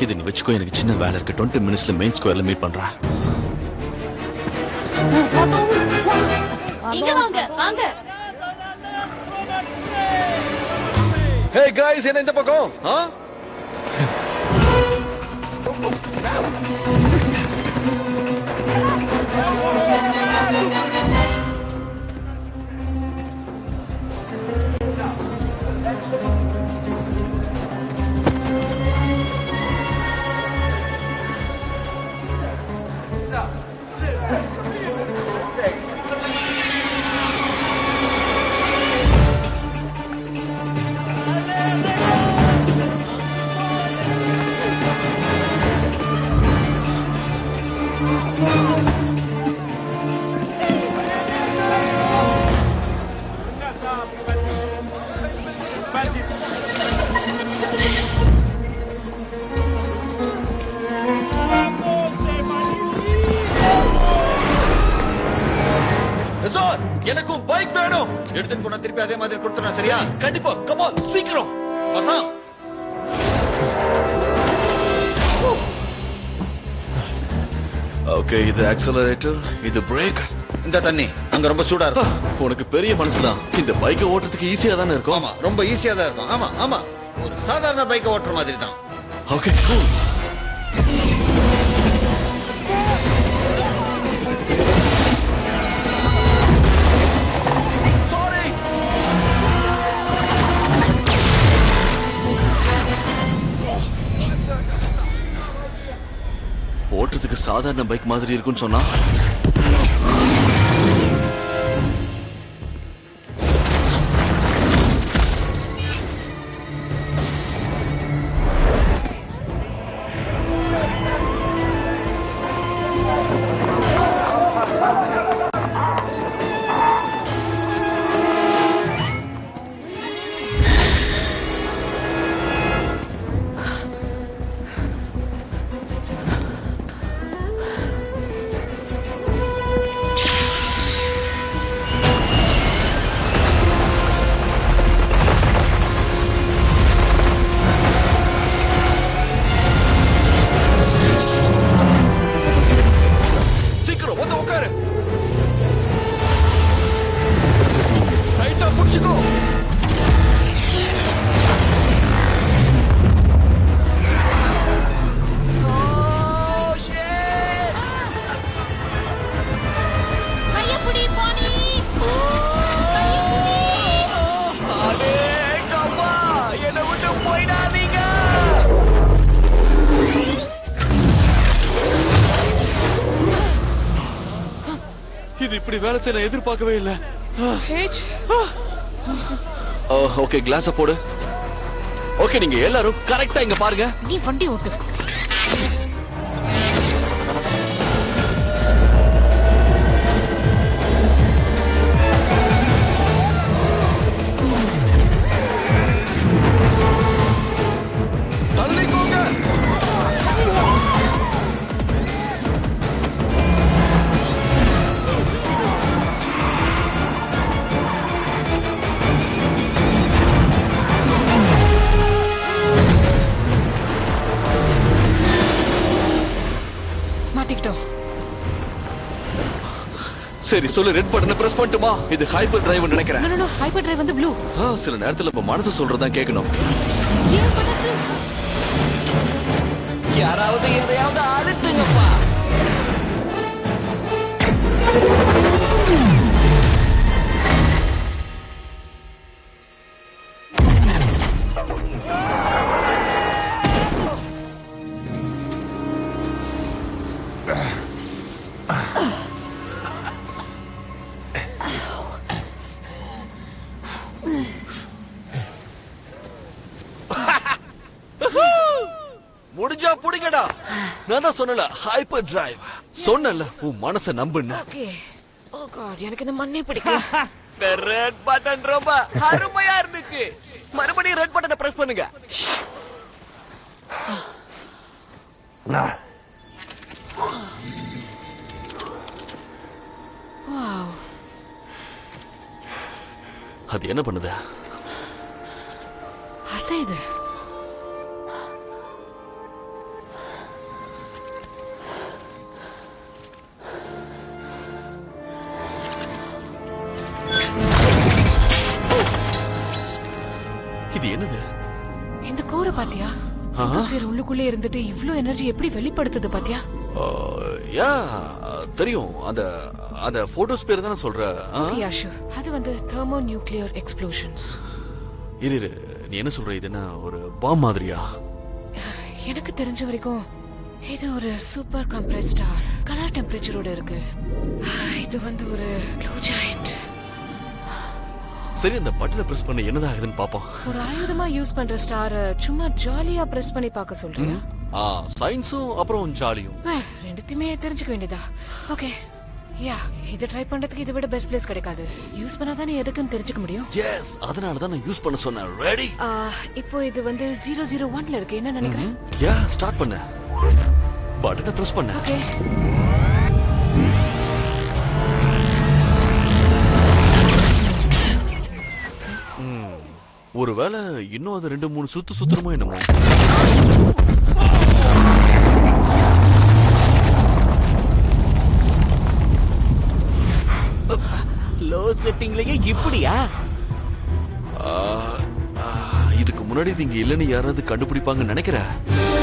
இது நீ வச்சுக்கோ எனக்கு சின்ன வேலை இருக்கு டுவெண்ட்டி மினிட்ஸ்ல மெயின் ஸ்கொயர்ல மீட் பண்றேன் இங்க வாங்க வாங்க ஹே காய்ஸ் என்ன இந்த பக்கம் ஆ சார் எனக்கும் பைக் வேணும் எடுத்துட்டு போனா திருப்பி அதே மாதிரி கொடுத்துறேன் சரியா கண்டிப்பா கமான் சீக்கிரம் வசம் ஓகே இது ஆக்சலரேட்டர் இது பிரேக் இந்த தண்ணி அங்க ரொம்ப சூடா இருக்கும் உனக்கு பெரிய மனசுதான் இந்த பைக்கை ஓட்டுறதுக்கு ஈஸியா தானே இருக்கும் ஆமா ரொம்ப ஈஸியா தான் இருக்கும் ஆமா ஆமா ஒரு சாதாரண பைக்கை ஓட்டுற மாதிரி தான் ஓகே கூல் சாரி ஓட்டுறதுக்கு சாதாரண பைக் மாதிரி இருக்கும்னு சொன்னா சீக்கிரம் வந்து உட்காரு ரைட்டா புடிச்சுக்கோ கையப்புடி பாணி இது இப்படி வேலை செய்ய நான் எதிர்பார்க்கவே இல்ல ஹேஜ் ஓகே கிளாஸ போடு ஓகே நீங்க எல்லாரும் கரெக்டா இங்க பாருங்க நீ வண்டி ஓட்டு தள்ளிக்கோங்க மாட்டிக்கிட்டோம் சரி சொல்லு ரெட் பட்டனை பிரஸ் பண்ணட்டுமா இது ஹைப்பர் டிரைவ் நினைக்கிறேன் நோ நோ ஹைப்பர் டிரைவ் வந்து ப்ளூ ஆ, சில நேரத்துல இப்ப மனசு சொல்றதான் கேட்கணும் யாராவது எதையாவது அழுத்துங்கப்பா முடிஞ்சா புடிங்கடா நான் தான் சொன்னல ஹைப்பர் டிரைவ் சொன்னல உன் மனச நம்புன்னு ஓகே ஓ காட் எனக்கு இந்த மண்ணே பிடிக்கல ரெட் பட்டன் ரொம்ப அருமையா இருந்துச்சு மறுபடியும் ரெட் பட்டனை பிரஸ் பண்ணுங்க வாவ் அது என்ன பண்ணுது அசையுது இது என்னது இந்த கோரை பாத்தியா போட்டோஸ்பியர் உள்ளுக்குள்ளே இருந்துட்டு இவ்ளோ எனர்ஜி எப்படி வெளிப்படுத்துது பாத்தியா யா தெரியும் அந்த அந்த போட்டோஸ் பேர் தானே சொல்ற ஆ? யாஷு அது வந்து தெர்மோ நியூக்ளியர் எக்ஸ்ப்ளோஷன்ஸ் இரு இரு நீ என்ன சொல்ற இது என்ன ஒரு பாம் மாதிரியா எனக்கு தெரிஞ்ச வரைக்கும் இது ஒரு சூப்பர் கம்ப்ரஸ் ஸ்டார் கலர் டெம்பரேச்சரோட இருக்கு ஆ, இது வந்து ஒரு க்ளூ ஜாயிண்ட் சரி அந்த பட்டனை பிரஸ் பண்ண என்னதாகுதுன்னு பாப்போம் ஒரு ஆயுதமா யூஸ் பண்ற ஸ்டார சும்மா ஜாலியா பிரஸ் பண்ணி பார்க்க சொல்றியா ஆ சயின்ஸும் அப்புறம் ஜாலியும் Well, ரெண்டுத்தையுமே தெரிஞ்சுக்க வேண்டியதா ஓகே யா இது ட்ரை பண்றதுக்கு இதை விட பெஸ்ட் பிளேஸ் கிடைக்காது யூஸ் பண்ணாதானே எதுக்குன்னு தெரிஞ்சுக்க முடியும் எஸ் அதனால தான் நான் யூஸ் பண்ண சொன்னேன் ரெடி ஆ, இப்போ இது வந்து ஜீரோ ஜீரோ ஒன்ல இருக்கு என்ன நினைக்கிறேன் யா ஸ்டார்ட் பண்ண பட்டனை பிரஸ் பண்ண ஓகே ஒருவேளை இன்னும் அது ரெண்டு மூணு சுத்து சுத்தணுமோ என்னமோ லோ செட்டிங்லயே இப்படியா ஆ, ஆ, இதுக்கு முன்னாடி இது இங்க இல்லைன்னு யாராவது கண்டுபிடிப்பாங்கன்னு நினைக்கிற